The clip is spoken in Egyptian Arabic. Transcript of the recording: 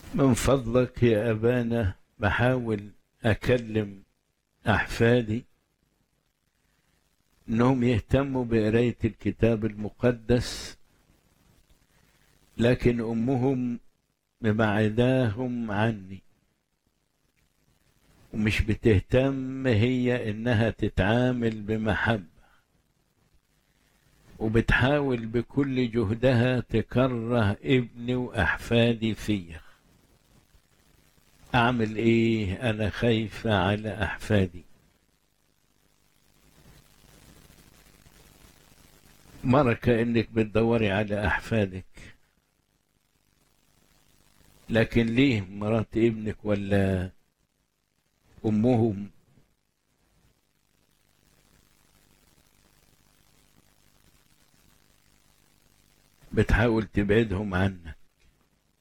من فضلك يا أبانا بحاول أكلم أحفادي إنهم يهتموا بقراية الكتاب المقدس لكن أمهم مبعداهم عني ومش بتهتم هي إنها تتعامل بمحبة وبتحاول بكل جهدها تكره ابني وأحفادي فيا أعمل إيه أنا خايفة على أحفادي مرة كأنك بتدوري على أحفادك لكن ليه مرات ابنك ولا أمهم بتحاول تبعدهم عنك